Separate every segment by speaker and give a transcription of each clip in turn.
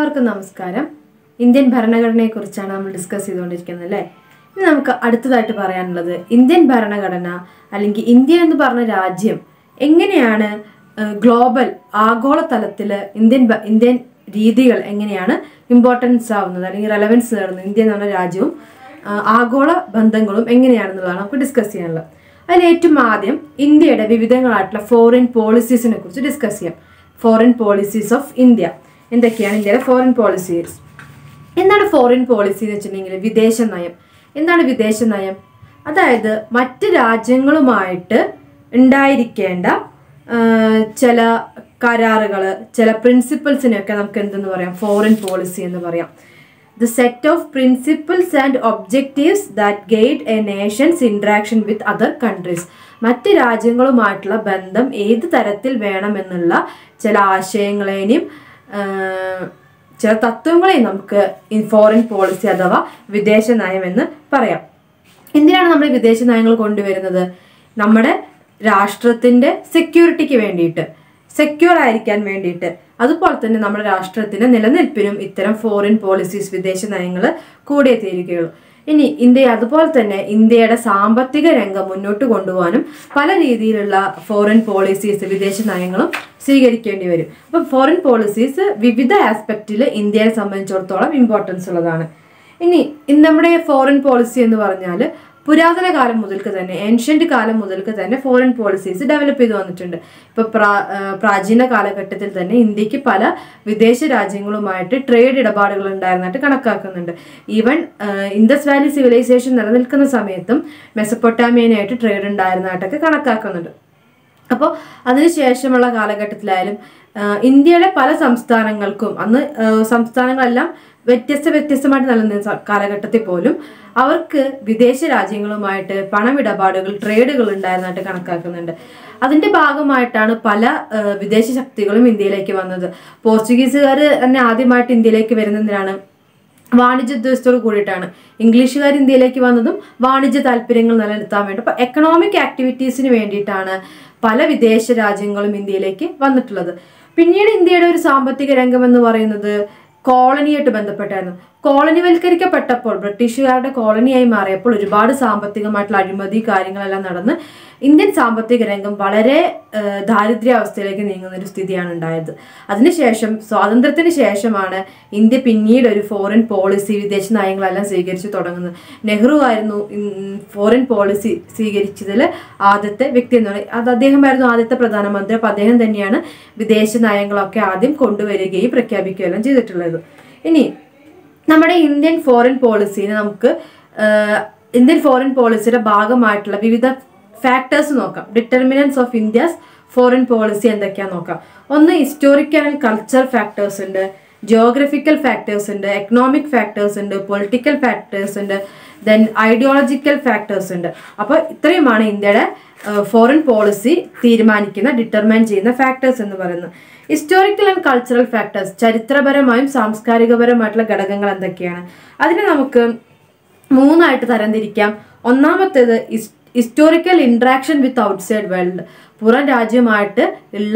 Speaker 1: എല്ലാവർക്കും നമസ്കാരം ഇന്ത്യൻ ഭരണഘടനയെക്കുറിച്ചാണ് നമ്മൾ ഡിസ്കസ് ചെയ്തുകൊണ്ടിരിക്കുന്നത് അല്ലേ ഇനി നമുക്ക് അടുത്തതായിട്ട് പറയാനുള്ളത് ഇന്ത്യൻ ഭരണഘടന അല്ലെങ്കിൽ ഇന്ത്യ എന്ന് പറഞ്ഞ രാജ്യം എങ്ങനെയാണ് ഗ്ലോബൽ ആഗോളതലത്തിൽ ഇന്ത്യൻ ഭ- ഇന്ത്യൻ രീതികൾ എങ്ങനെയാണ് ഇമ്പോർട്ടൻസ് ആവുന്നത് അല്ലെങ്കിൽ റെലവൻസ് നേടുന്നത് ഇന്ത്യ എന്ന് പറഞ്ഞ രാജ്യവും ആ, ആഗോള ബന്ധങ്ങളും എങ്ങനെയാണെന്നുള്ളതാണ് നമുക്ക് ഡിസ്കസ് ചെയ്യാനുള്ളത് അതിൽ ഏറ്റവും ആദ്യം ഇന്ത്യയുടെ വിവിധങ്ങളായിട്ടുള്ള ഫോറിൻ പോളിസീസിനെ കുറിച്ച് ഡിസ്കസ് ചെയ്യാം ഫോറിൻ പോളിസീസ് ഓഫ് ഇന്ത്യ എന്തൊക്കെയാണ് ഇന്ത്യയുടെ ഫോറിൻ പോളിസീസ് എന്താണ് ഫോറിൻ പോളിസി എന്ന് വെച്ചിട്ടുണ്ടെങ്കിൽ വിദേശ നയം എന്താണ് വിദേശ നയം അതായത് മറ്റ് രാജ്യങ്ങളുമായിട്ട് ഉണ്ടായിരിക്കേണ്ട ആ, ചില കരാറുകൾ ചില പ്രിൻസിപ്പിൾസിനെയൊക്കെ നമുക്ക് എന്തെന്ന് പറയാം ഫോറിൻ പോളിസി എന്ന് പറയാം the set of principles and objectives that guide a nation's interaction with other countries മറ്റ് രാജ്യങ്ങളുമായിട്ടുള്ള ബന്ധം ഏത് തരത്തിൽ വേണമെന്നുള്ള ചില ആശയങ്ങളെയും ആഹ്, ചില തത്വങ്ങളെയും നമുക്ക് ഈ ഫോറിൻ പോളിസി അഥവാ വിദേശ നയം എന്ന് പറയാം എന്തിനാണ് നമ്മൾ വിദേശ നയങ്ങൾ കൊണ്ടുവരുന്നത് നമ്മുടെ രാഷ്ട്രത്തിന്റെ സെക്യൂരിറ്റിക്ക് വേണ്ടിയിട്ട് സെക്യൂർ ആയിരിക്കാൻ വേണ്ടിയിട്ട് അതുപോലെ തന്നെ നമ്മുടെ രാഷ്ട്രത്തിന്റെ നിലനിൽപ്പിനും ഇത്തരം ഫോറിൻ പോളിസീസ് വിദേശ നയങ്ങൾ കൂടിയേ തീരുകയുള്ളൂ ഇനി ഇന്ത്യ അതുപോലെ തന്നെ ഇന്ത്യയുടെ സാമ്പത്തിക രംഗം മുന്നോട്ട് കൊണ്ടുപോകാനും പല രീതിയിലുള്ള ഫോറിൻ പോളിസീസ് വിദേശ നയങ്ങളും സ്വീകരിക്കേണ്ടി വരും അപ്പം ഫോറിൻ പോളിസീസ് വിവിധ ആസ്പെക്റ്റിൽ ഇന്ത്യയെ സംബന്ധിച്ചിടത്തോളം ഇമ്പോർട്ടൻസ് ഉള്ളതാണ് ഇനി ഇന്ന് നമ്മുടെ ഫോറിൻ പോളിസി എന്ന് പറഞ്ഞാൽ പുരാതന കാലം മുതൽക്ക് തന്നെ ഏൻഷ്യന്റ് കാലം മുതൽക്ക് തന്നെ ഫോറിൻ പോളിസീസ് ഡെവലപ്പ് ചെയ്തു വന്നിട്ടുണ്ട് ഇപ്പൊ പ്രാ ആ, പ്രാചീന കാലഘട്ടത്തിൽ തന്നെ ഇന്ത്യക്ക് പല വിദേശ രാജ്യങ്ങളുമായിട്ട് ട്രേഡ് ഇടപാടുകൾ ഉണ്ടായിരുന്നതായിട്ട് കണക്കാക്കുന്നുണ്ട് ഈവൻ ഇൻഡസ് വാലി സിവിലൈസേഷൻ നിലനിൽക്കുന്ന സമയത്തും മെസ്സപ്പൊട്ടാമിയനായിട്ട് ട്രേഡ് ഉണ്ടായിരുന്നതായിട്ടൊക്കെ കണക്കാക്കുന്നുണ്ട് അപ്പോൾ അതിനുശേഷമുള്ള കാലഘട്ടത്തിലായാലും ആ, ഇന്ത്യയുടെ പല സംസ്ഥാനങ്ങൾക്കും അന്ന് ആ, സംസ്ഥാനങ്ങളെല്ലാം വ്യത്യസ്ത വ്യത്യസ്തമായിട്ട് നിലനിന്ന സ- കാലഘട്ടത്തിൽ പോലും അവർക്ക് വിദേശ രാജ്യങ്ങളുമായിട്ട് പണമിടപാടുകൾ ട്രേഡുകൾ ഉണ്ടായിരുന്നതായിട്ട് കണക്കാക്കുന്നുണ്ട് അതിന്റെ ഭാഗമായിട്ടാണ് പല ആ, വിദേശ ശക്തികളും ഇന്ത്യയിലേക്ക് വന്നത് പോർച്ചുഗീസുകാർ തന്നെ ആദ്യമായിട്ട് ഇന്ത്യയിലേക്ക് വരുന്നതിനാണ് വാണിജ്യ ഉദ്യോഗസ്ഥരോട് കൂടിയിട്ടാണ് ഇംഗ്ലീഷുകാർ ഇന്ത്യയിലേക്ക് വന്നതും വാണിജ്യ താല്പര്യങ്ങൾ നിലനിർത്താൻ വേണ്ടി അപ്പോൾ എക്കണോമിക് ആക്ടിവിറ്റീസിന് വേണ്ടിയിട്ടാണ് പല വിദേശ രാജ്യങ്ങളും ഇന്ത്യയിലേക്ക് വന്നിട്ടുള്ളത് പിന്നീട് ഇന്ത്യയുടെ ഒരു സാമ്പത്തിക രംഗം എന്ന് പറയുന്നത് കോളനിയായിട്ട് ബന്ധപ്പെട്ടായിരുന്നു കോളനിവൽക്കരിക്കപ്പെട്ടപ്പോൾ ബ്രിട്ടീഷുകാരുടെ കോളനിയായി മാറിയപ്പോൾ ഒരുപാട് സാമ്പത്തികമായിട്ടുള്ള അഴിമതി കാര്യങ്ങളെല്ലാം നടന്ന് ഇന്ത്യൻ സാമ്പത്തിക രംഗം വളരെ ഏഹ്, ദാരിദ്ര്യാവസ്ഥയിലേക്ക് നീങ്ങുന്ന ഒരു സ്ഥിതിയാണ് ഉണ്ടായത് അതിനുശേഷം സ്വാതന്ത്ര്യത്തിന് ശേഷമാണ് ഇന്ത്യ പിന്നീട് ഒരു ഫോറിൻ പോളിസി വിദേശ നയങ്ങളെല്ലാം സ്വീകരിച്ചു തുടങ്ങുന്നത് നെഹ്റു ആയിരുന്നു ഫോറിൻ പോളിസി സ്വീകരിച്ചതിൽ ആദ്യത്തെ വ്യക്തി എന്ന് പറയുന്നത് അത് അദ്ദേഹമായിരുന്നു ആദ്യത്തെ പ്രധാനമന്ത്രി അപ്പോൾ അദ്ദേഹം തന്നെയാണ് വിദേശ നയങ്ങളൊക്കെ ആദ്യം കൊണ്ടുവരികയും പ്രഖ്യാപിക്കുകയെല്ലാം ചെയ്തിട്ടുള്ളത് ഇനി നമ്മുടെ ഇന്ത്യൻ ഫോറിൻ പോളിസിനെ നമുക്ക് ആഹ്, ഇന്ത്യൻ ഫോറിൻ പോളിസിയുടെ ഭാഗമായിട്ടുള്ള വിവിധ ഫാക്ടേഴ്സ് നോക്കാം determinants of India's foreign policy എന്തൊക്കെയാന്ന് നോക്കാം ഒന്ന് ഹിസ്റ്റോറിക്കൽ ആൻഡ് കൾച്ചർ ഫാക്ടേഴ്സ് ഉണ്ട് ജിയോഗ്രഫിക്കൽ ഫാക്ടേഴ്സ് ഉണ്ട് എക്കണോമിക് ഫാക്ടേഴ്സ് ഉണ്ട് പൊളിറ്റിക്കൽ ഫാക്ടേഴ്സ് ഉണ്ട് ദെൻ ഐഡിയോളജിക്കൽ ഫാക്ടേഴ്സ് ഉണ്ട് അപ്പോൾ ഇത്രയുമാണ് ഇന്ത്യയുടെ ഫോറിൻ പോളിസി തീരുമാനിക്കുന്ന ഡിറ്റർമൈൻ ചെയ്യുന്ന ഫാക്ടേഴ്സ് എന്ന് പറയുന്നത് ഹിസ്റ്റോറിക്കൽ ആൻഡ് കൾച്ചറൽ ഫാക്ടേഴ്സ് ചരിത്രപരമായും സാംസ്കാരികപരമായിട്ടുള്ള ഘടകങ്ങൾ എന്തൊക്കെയാണ് അതിനെ നമുക്ക് മൂന്നായിട്ട് തരംതിരിക്കാം ഒന്നാമത്തേത് historical interaction with outside world പുറം രാജ്യമായിട്ട് ഉള്ള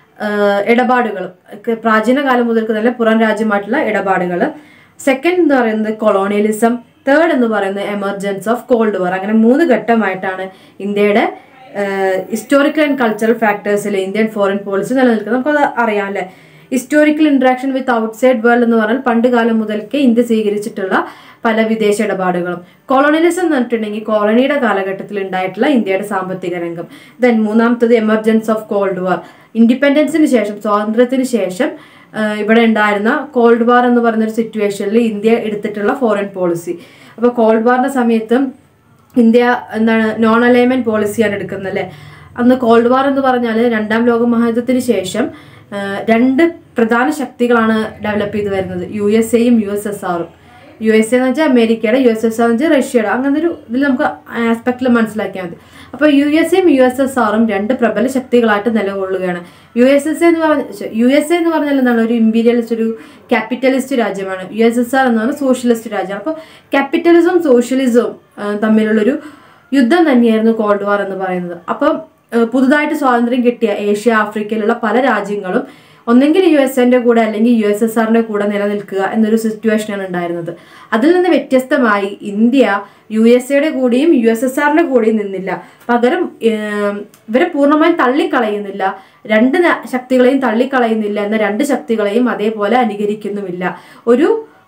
Speaker 1: ഇടപാടുകൾ പ്രാചീന കാലം മുതൽക്ക് തന്നെ പുറം രാജ്യമായിട്ടുള്ള ഇടപാടുകൾ സെക്കൻഡ് എന്ന് പറയുന്നത് കൊളോണിയലിസം തേർഡ് എന്ന് പറയുന്നത് എമർജൻസ് ഓഫ് കോൾഡ് വാർ അങ്ങനെ മൂന്ന് ഘട്ടമായിട്ടാണ് ഇന്ത്യയുടെ ഹിസ്റ്റോറിക്കൽ ആൻഡ് കൾച്ചറൽ ഫാക്ടേഴ്സിൽ ഇന്ത്യൻ ഫോറിൻ പോളിസി നിലനിൽക്കുന്നത് നമുക്കത് അറിയാം അല്ലേ historical interaction with outside world എന്ന് പറഞ്ഞാൽ പണ്ട് കാലം മുതൽക്കേ ഇന്ത്യ സ്വീകരിച്ചിട്ടുള്ള പല വിദേശ ഇടപാടുകളും കൊളോണിയലിസം എന്ന് പറഞ്ഞിട്ടുണ്ടെങ്കിൽ കോളനിയുടെ കാലഘട്ടത്തിൽ ഉണ്ടായിട്ടുള്ള ഇന്ത്യയുടെ സാമ്പത്തിക രംഗം ദെൻ മൂന്നാമത്തത് എമർജൻസ് ഓഫ് കോൾഡ് വാർ ഇൻഡിപെൻഡൻസിന് ശേഷം സ്വാതന്ത്ര്യത്തിന് ശേഷം ആഹ് ഇവിടെ ഉണ്ടായിരുന്ന കോൾഡ് വാർ എന്ന് പറയുന്ന ഒരു സിറ്റുവേഷനിൽ ഇന്ത്യ എടുത്തിട്ടുള്ള ഫോറിൻ പോളിസി അപ്പോൾ കോൾഡ് വാറിന്റെ സമയത്തും ഇന്ത്യ എന്താണ് നോൺ അലൈൻമെന്റ് പോളിസിയാണ് എടുക്കുന്നത് അല്ലേ അന്ന് കോൾഡ് വാർ എന്ന് പറഞ്ഞാൽ രണ്ടാം ലോക മഹായുദ്ധത്തിന് ശേഷം ആ, രണ്ട് പ്രധാന ശക്തികളാണ് ഡെവലപ്പ് ചെയ്ത് വരുന്നത് യു എസ് എയും യു എസ് എസ് ആറും യു എസ് എ എന്ന് വെച്ചാൽ അമേരിക്കയുടെ യു എസ് എസ് ആർ എന്ന് വെച്ചാൽ റഷ്യയുടെ അങ്ങനെ ഒരു ഇതിൽ നമുക്ക് ആസ്പെക്റ്റിൽ മനസ്സിലാക്കിയാൽ മതി അപ്പോൾ യു എസ് എയും യു എസ് എസ് ആറും രണ്ട് പ്രബല ശക്തികളായിട്ട് നിലകൊള്ളുകയാണ് യു എസ് എസ് എന്ന് പറഞ്ഞ യു എസ് എ എന്ന് പറഞ്ഞാൽ എന്താണ് ഒരു ഇമ്പീരിയലിസ്റ്റ് ഒരു ക്യാപിറ്റലിസ്റ്റ് രാജ്യമാണ് യു എസ് എസ് ആർ എന്ന് പറഞ്ഞാൽ സോഷ്യലിസ്റ്റ് രാജ്യമാണ് അപ്പോൾ ക്യാപിറ്റലിസവും സോഷ്യലിസവും തമ്മിലുള്ളൊരു യുദ്ധം തന്നെയായിരുന്നു കോൾഡ് വാർ എന്ന് പറയുന്നത് അപ്പം ഏഹ് പുതുതായിട്ട് സ്വാതന്ത്ര്യം കിട്ടിയ ഏഷ്യ ആഫ്രിക്കയിലുള്ള പല രാജ്യങ്ങളും ഒന്നെങ്കിൽ യു എസ് എൻ്റെ കൂടെ അല്ലെങ്കിൽ യു എസ് എസ് ആറിൻ്റെ കൂടെ നിലനിൽക്കുക എന്നൊരു സിറ്റുവേഷനാണ് ഉണ്ടായിരുന്നത് അതിൽ നിന്ന് വ്യത്യസ്തമായി ഇന്ത്യ യു എസ് എയുടെ കൂടെയും യു എസ് എസ് ആറിൻ്റെ കൂടെയും നിന്നില്ല പകരം ഏം, ഇവരെ പൂർണ്ണമായും തള്ളിക്കളയുന്നില്ല രണ്ട് ന- ശക്തികളെയും തള്ളിക്കളയുന്നില്ല എന്ന രണ്ട് ശക്തികളെയും അതേപോലെ അനുകരിക്കുന്നുമില്ല ഒരു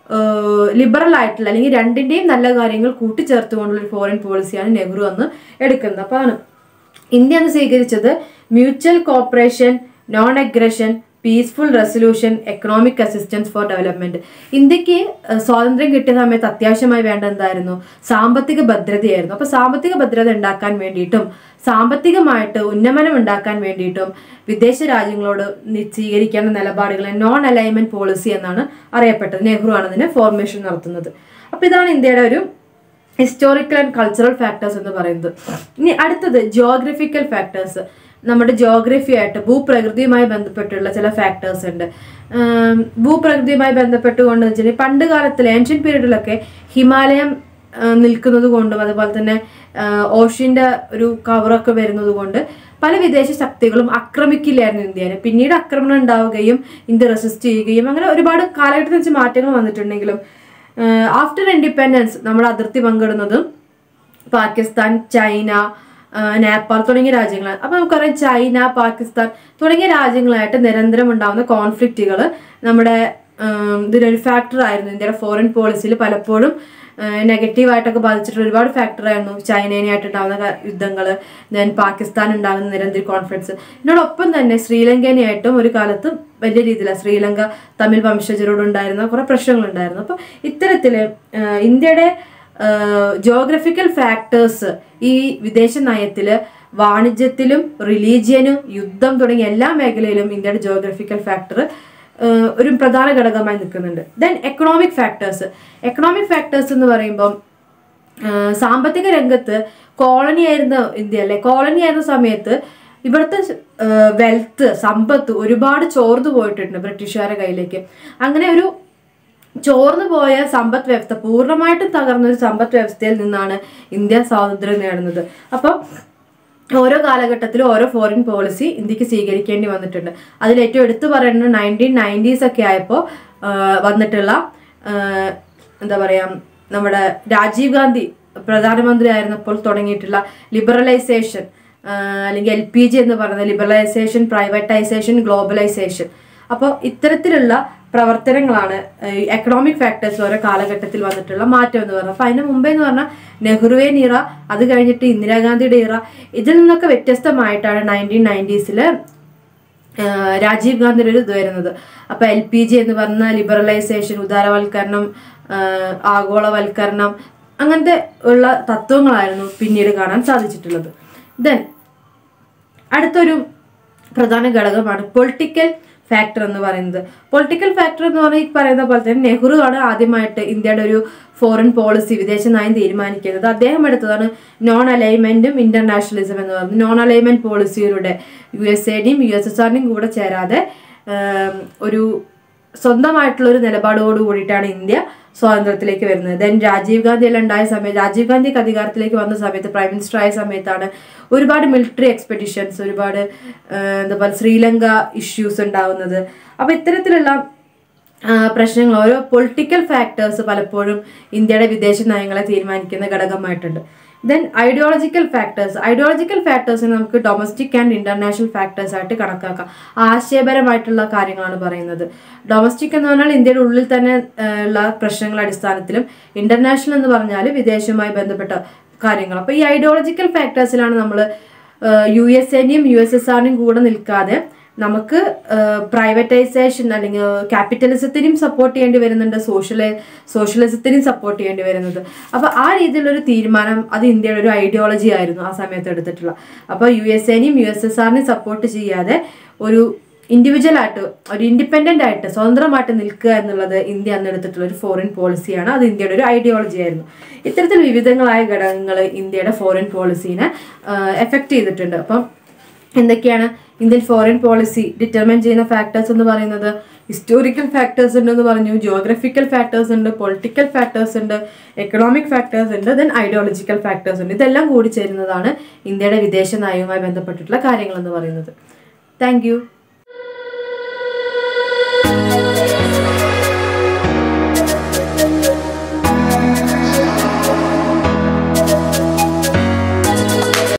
Speaker 1: ലിബറൽ ആയിട്ടുള്ള അല്ലെങ്കിൽ രണ്ടിന്റെയും നല്ല കാര്യങ്ങൾ കൂട്ടിച്ചേർത്തുകൊണ്ടുള്ള ഒരു ഫോറിൻ പോളിസിയാണ് നെഹ്റു അന്ന് എടുക്കുന്നത് അപ്പോൾ ആണ് ഇന്ത്യ അന്ന് സ്വീകരിച്ചത് mutual cooperation non aggression peaceful resolution economic assistance for development ഇന്ത്യക്ക് ഏഹ്, സ്വാതന്ത്ര്യം കിട്ടിയ സമയത്ത് അത്യാവശ്യമായി വേണ്ട എന്തായിരുന്നു സാമ്പത്തിക ഭദ്രതയായിരുന്നു അപ്പൊ സാമ്പത്തിക ഭദ്രത ഉണ്ടാക്കാൻ വേണ്ടിയിട്ടും സാമ്പത്തികമായിട്ട് ഉന്നമനം ഉണ്ടാക്കാൻ വേണ്ടിയിട്ടും വിദേശ രാജ്യങ്ങളോട് നി- സ്വീകരിക്കേണ്ട നിലപാടുകളെ നോൺ അലൈൻമെന്റ് പോളിസി എന്നാണ് അറിയപ്പെട്ടത് നെഹ്റു ആണ് ഇതിനെ ഫോർമേഷൻ നടത്തുന്നത് അപ്പൊ ഇതാണ് ഇന്ത്യയുടെ ഒരു ഹിസ്റ്റോറിക്കൽ ആൻഡ് കൾച്ചറൽ ഫാക്ടേഴ്സ് എന്ന് പറയുന്നത് ഇനി അടുത്തത് ജിയോഗ്രഫിക്കൽ ഫാക്ടേഴ്സ് നമ്മുടെ ജോഗ്രഫി ആയിട്ട് ഭൂപ്രകൃതിയുമായി ബന്ധപ്പെട്ടുള്ള ചില ഫാക്ടേഴ്സ് ഉണ്ട് ഉം, ഭൂപ്രകൃതിയുമായി ബന്ധപ്പെട്ടുകൊണ്ട് വെച്ചാൽ പണ്ട് കാലത്തിൽ ഏൻഷ്യൻ പീരീഡിലൊക്കെ ഹിമാലയം ആ, നിൽക്കുന്നത് കൊണ്ടും അതുപോലെ തന്നെ ഓഷ്യൻ്റെ ഒരു കവറൊക്കെ വരുന്നത് കൊണ്ട് പല വിദേശ ശക്തികളും ആക്രമിക്കില്ലായിരുന്നു ഇന്ത്യനെ പിന്നീട് ആക്രമണം ഉണ്ടാവുകയും ഇന്ത്യ റെസിസ്റ്റ് ചെയ്യുകയും അങ്ങനെ ഒരുപാട് കാലഘട്ടത്തിൽ വെച്ച് മാറ്റങ്ങൾ വന്നിട്ടുണ്ടെങ്കിലും ആഫ്റ്റർ ഇൻഡിപെൻഡൻസ് നമ്മൾ അതിർത്തി പങ്കിടുന്നതും പാകിസ്ഥാൻ ചൈന ആ, നേപ്പാൾ തുടങ്ങിയ രാജ്യങ്ങളാണ് അപ്പോൾ നമുക്കറിയാം ചൈന പാകിസ്ഥാൻ തുടങ്ങിയ രാജ്യങ്ങളായിട്ട് നിരന്തരം ഉണ്ടാകുന്ന കോൺഫ്ലിക്റ്റുകൾ നമ്മുടെ ഉം, ഇതിനൊരു ഫാക്ടർ ആയിരുന്നു ഇന്ത്യയുടെ ഫോറിൻ പോളിസിയിൽ പലപ്പോഴും നെഗറ്റീവായിട്ടൊക്കെ ബാധിച്ചിട്ടുള്ള ഒരുപാട് ഫാക്ടർ ആയിരുന്നു ചൈനേനായിട്ടുണ്ടാകുന്ന യുദ്ധങ്ങൾ ദെൻ പാകിസ്ഥാൻ ഉണ്ടാകുന്ന നിരന്തര കോൺഫ്ലിക്ട്സ് ഇതിനോടൊപ്പം തന്നെ ശ്രീലങ്കേനായിട്ടും ഒരു കാലത്ത് വലിയ രീതിയിലാണ് ശ്രീലങ്ക തമിഴ് വംശജരോടുണ്ടായിരുന്ന കുറേ പ്രശ്നങ്ങളുണ്ടായിരുന്നു അപ്പോൾ ഇത്തരത്തിൽ ഇന്ത്യയുടെ ജോഗ്രഫിക്കൽ ഫാക്ടേഴ്സ് ഈ വിദേശ നയത്തില് വാണിജ്യത്തിലും റിലീജിയനും യുദ്ധം തുടങ്ങിയ എല്ലാ മേഖലയിലും ഇന്ത്യയുടെ ജോഗ്രഫിക്കൽ ഫാക്ടർ ഒരു പ്രധാന ഘടകമായി നിൽക്കുന്നുണ്ട് then economic factors economic factors എന്ന് പറയുമ്പം ആഹ് സാമ്പത്തിക രംഗത്ത് കോളനി ആയിരുന്ന ഇന്ത്യ അല്ലെ കോളനി ആയിരുന്ന സമയത്ത് ഇവിടുത്തെ വെൽത്ത് സമ്പത്ത് ഒരുപാട് ചോർന്നു പോയിട്ടുണ്ട് ബ്രിട്ടീഷുകാരുടെ കയ്യിലേക്ക് അങ്ങനെ ഒരു ചോർന്നു പോയ സമ്പദ് വ്യവസ്ഥ പൂർണ്ണമായിട്ടും തകർന്ന ഒരു സമ്പദ് വ്യവസ്ഥയിൽ നിന്നാണ് ഇന്ത്യ സ്വാതന്ത്ര്യം നേടുന്നത് അപ്പം ഓരോ കാലഘട്ടത്തിലും ഓരോ ഫോറിൻ പോളിസി ഇന്ത്യക്ക് സ്വീകരിക്കേണ്ടി വന്നിട്ടുണ്ട് അതിൽ ഏറ്റവും എടുത്തു പറയുന്നത് നയൻറ്റീൻ നയൻറ്റീസ് ഒക്കെ ആയപ്പോൾ വന്നിട്ടുള്ള ആഹ് എന്താ പറയാ നമ്മുടെ രാജീവ് ഗാന്ധി പ്രധാനമന്ത്രി ആയിരുന്നപ്പോൾ തുടങ്ങിയിട്ടുള്ള ലിബറലൈസേഷൻ അല്ലെങ്കിൽ എൽ പി ജി എന്ന് പറയുന്ന ലിബറലൈസേഷൻ പ്രൈവറ്റൈസേഷൻ ഗ്ലോബലൈസേഷൻ അപ്പോൾ ഇത്തരത്തിലുള്ള പ്രവർത്തനങ്ങളാണ് എക്കണോമിക് ഫാക്ടേഴ്സ് ഓരോ കാലഘട്ടത്തിൽ വന്നിട്ടുള്ള മാറ്റം എന്ന് പറയുന്നത് അപ്പോൾ അതിന് മുമ്പേ എന്ന് പറഞ്ഞാൽ നെഹ്റുവേൻ ഇറ അത് കഴിഞ്ഞിട്ട് ഇന്ദിരാഗാന്ധിയുടെ ഇറ ഇതിൽ നിന്നൊക്കെ വ്യത്യസ്തമായിട്ടാണ് നയൻറ്റീൻ നയൻറ്റീസിൽ രാജീവ് ഗാന്ധിയുടെ ഒരു ഇത് വരുന്നത് അപ്പോൾ എൽ പി ജി എന്ന് പറഞ്ഞ ലിബറലൈസേഷൻ ഉദാരവൽക്കരണം ആഹ് ആഗോളവൽക്കരണം അങ്ങനത്തെ ഉള്ള തത്വങ്ങളായിരുന്നു പിന്നീട് കാണാൻ സാധിച്ചിട്ടുള്ളത് ദെൻ അടുത്തൊരു പ്രധാന ഘടകമാണ് പൊളിറ്റിക്കൽ ഫാക്ടർ എന്ന് പറയുന്നത് പൊളിറ്റിക്കൽ ഫാക്ടർ എന്ന് പറഞ്ഞാൽ ഈ പറയുന്ന പോലെ തന്നെ നെഹ്റു ആണ് ആദ്യമായിട്ട് ഇന്ത്യയുടെ ഒരു ഫോറിൻ പോളിസി വിദേശ നയം തീരുമാനിക്കുന്നത് അദ്ദേഹം എടുത്തതാണ് നോൺ അലൈൻമെന്റും ഇന്റർനാഷണലിസം എന്ന് പറയുന്നത് നോൺ അലൈൻമെന്റ് പോളിസിയിലൂടെ യു എസ് എയുടെയും യു എസ് എസ് ആറിന്റെയും കൂടെ ചേരാതെ ആം, ഒരു സ്വന്തമായിട്ടുള്ള ഒരു നിലപാടോട് കൂടിയിട്ടാണ് ഇന്ത്യ സ്വാതന്ത്ര്യത്തിലേക്ക് വരുന്നത് ദെൻ രാജീവ് ഗാന്ധി എല്ലാം ഉണ്ടായ സമയത്ത് രാജീവ് ഗാന്ധിക്ക് അധികാരത്തിലേക്ക് വന്ന സമയത്ത് പ്രൈം മിനിസ്റ്റർ ആയ സമയത്താണ് ഒരുപാട് മിലിറ്ററി എക്സ്പെഡിഷൻസ് ഒരുപാട് ആ, എന്താ പറയുക ശ്രീലങ്ക ഇഷ്യൂസ് ഉണ്ടാവുന്നത് അപ്പോൾ ഇത്തരത്തിലുള്ള ആ, പ്രശ്നങ്ങൾ ഓരോ പൊളിറ്റിക്കൽ ഫാക്ടേഴ്സ് പലപ്പോഴും ഇന്ത്യയുടെ വിദേശ നയങ്ങളെ തീരുമാനിക്കുന്ന ഘടകമായിട്ടുണ്ട് ദെൻ ഐഡിയോളജിക്കൽ ഫാക്ടേഴ്സ് ഐഡിയോളജിക്കൽ ഫാക്ടേഴ്സിനെ നമുക്ക് ഡൊമസ്റ്റിക് ആൻഡ് ഇന്റർനാഷണൽ ഫാക്ടേഴ്സ് ആയിട്ട് കണക്കാക്കാം ആശയപരമായിട്ടുള്ള കാര്യങ്ങളാണ് പറയുന്നത് ഡൊമസ്റ്റിക് എന്ന് പറഞ്ഞാൽ ഇന്ത്യയുടെ ഉള്ളിൽ തന്നെ ആ, ഉള്ള പ്രശ്നങ്ങളുടെ അടിസ്ഥാനത്തിലും ഇന്റർനാഷണൽ എന്ന് പറഞ്ഞാൽ വിദേശവുമായി ബന്ധപ്പെട്ട കാര്യങ്ങൾ അപ്പോൾ ഈ ഐഡിയോളജിക്കൽ ഫാക്ടേഴ്സിലാണ് നമ്മൾ യു എസ് എൻ്റെയും യു എസ് എസ് ആറിൻ്റെയും കൂടെ നിൽക്കാതെ നമുക്ക് പ്രൈവറ്റൈസേഷൻ അല്ലെങ്കിൽ ക്യാപിറ്റലിസത്തിനും സപ്പോർട്ട് ചെയ്യേണ്ടി വരുന്നുണ്ട് സോഷ്യലൈ സോഷ്യലിസത്തിനും സപ്പോർട്ട് ചെയ്യേണ്ടി വരുന്നത് അപ്പോൾ ആ രീതിയിലൊരു തീരുമാനം അത് ഇന്ത്യയുടെ ഒരു ഐഡിയോളജി ആയിരുന്നു ആ സമയത്ത് എടുത്തിട്ടുള്ള അപ്പോൾ യു എസ് എനെയും യു എസ് എസ് ആറിനെയും സപ്പോർട്ട് ചെയ്യാതെ ഒരു ഇൻഡിവിജ്വൽ ആയിട്ട് ഒരു ഇൻഡിപെൻഡന്റ് ആയിട്ട് സ്വതന്ത്രമായിട്ട് നിൽക്കുക എന്നുള്ളത് ഇന്ത്യ അന്ന് എടുത്തിട്ടുള്ള ഒരു ഫോറിൻ പോളിസിയാണ് അത് ഇന്ത്യയുടെ ഒരു ഐഡിയോളജി ആയിരുന്നു ഇത്തരത്തിൽ വിവിധങ്ങളായ ഘടകങ്ങൾ ഇന്ത്യയുടെ ഫോറിൻ പോളിസീനെ എഫക്റ്റ് ചെയ്തിട്ടുണ്ട് അപ്പം എന്തൊക്കെയാണ് ഇന്ത്യൻ ഫോറിൻ പോളിസി ഡിറ്റർമൈൻ ചെയ്യുന്ന ഫാക്ടേഴ്സ് എന്ന് പറയുന്നത് ഹിസ്റ്റോറിക്കൽ ഫാക്ടേഴ്സ് ഉണ്ട് എന്ന് പറഞ്ഞു ജിയോഗ്രഫിക്കൽ ഫാക്ടേഴ്സ് ഉണ്ട് പൊളിറ്റിക്കൽ ഫാക്ടേഴ്സ് ഉണ്ട് എക്കണോമിക് ഫാക്ടേഴ്സ് ഉണ്ട് ദെൻ ഐഡിയോളജിക്കൽ ഫാക്ടേഴ്സ് ഉണ്ട് ഇതെല്ലാം കൂടി ചേരുന്നതാണ് ഇന്ത്യയുടെ വിദേശ നയവുമായി ബന്ധപ്പെട്ടിട്ടുള്ള കാര്യങ്ങൾ എന്ന് പറയുന്നത് താങ്ക്